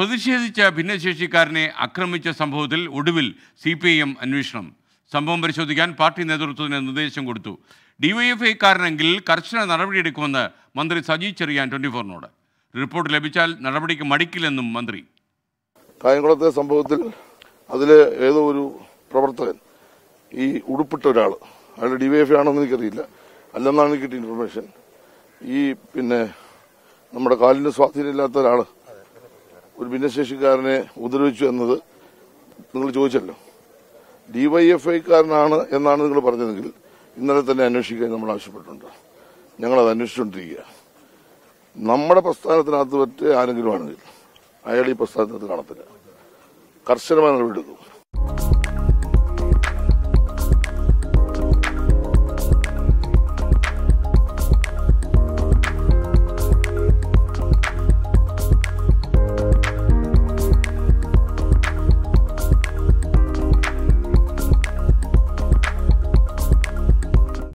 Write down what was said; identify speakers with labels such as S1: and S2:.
S1: പ്രതിഷേധിച്ച ഭിന്നശേഷിക്കാരനെ ആക്രമിച്ച സംഭവത്തിൽ ഒടുവിൽ സി പി ഐ എം അന്വേഷണം സംഭവം പരിശോധിക്കാൻ പാർട്ടി നേതൃത്വത്തിന് നിർദ്ദേശം കൊടുത്തു ഡിവൈഎഫ്ഐക്കാരനെങ്കിൽ കർശന നടപടിയെടുക്കുമെന്ന് മന്ത്രി സജി ചെറിയാൻ ട്വന്റി ഫോറിനോട് റിപ്പോർട്ട് ലഭിച്ചാൽ നടപടിക്ക് മടിക്കില്ലെന്നും മന്ത്രി
S2: കായംകുളത്തെ സംഭവത്തിൽ അതിൽ ഏതോ ഒരു പ്രവർത്തകൻ ഈ ഉടുപ്പിട്ട ഒരാൾ അയാൾ ഡിവൈഎഫ് ആണെന്ന് എനിക്കറിയില്ല അല്ലെന്നാണ് എനിക്ക് കിട്ടിയ ഇൻഫർമേഷൻ ഈ പിന്നെ നമ്മുടെ കാലിന് സ്വാധീനമില്ലാത്ത ഒരാൾ ഒരു ഭിന്നശേഷിക്കാരനെ ഉപദ്രവിച്ചു എന്നത് നിങ്ങൾ ചോദിച്ചല്ലോ ഡിവൈഎഫ്ഐക്കാരനാണ് എന്നാണ് നിങ്ങൾ പറഞ്ഞതെങ്കിൽ ഇന്നലെ തന്നെ അന്വേഷിക്കാൻ നമ്മൾ ആവശ്യപ്പെട്ടിട്ടുണ്ട് ഞങ്ങളത് അന്വേഷിച്ചുകൊണ്ടിരിക്കുക നമ്മുടെ പ്രസ്ഥാനത്തിനകത്ത് പറ്റിയ ആരെങ്കിലും ആണെങ്കിൽ അയാൾ ഈ പ്രസ്ഥാനത്തിനകത്ത് കാണത്തില്ല കർശനമായ നടപടിയെടുക്കും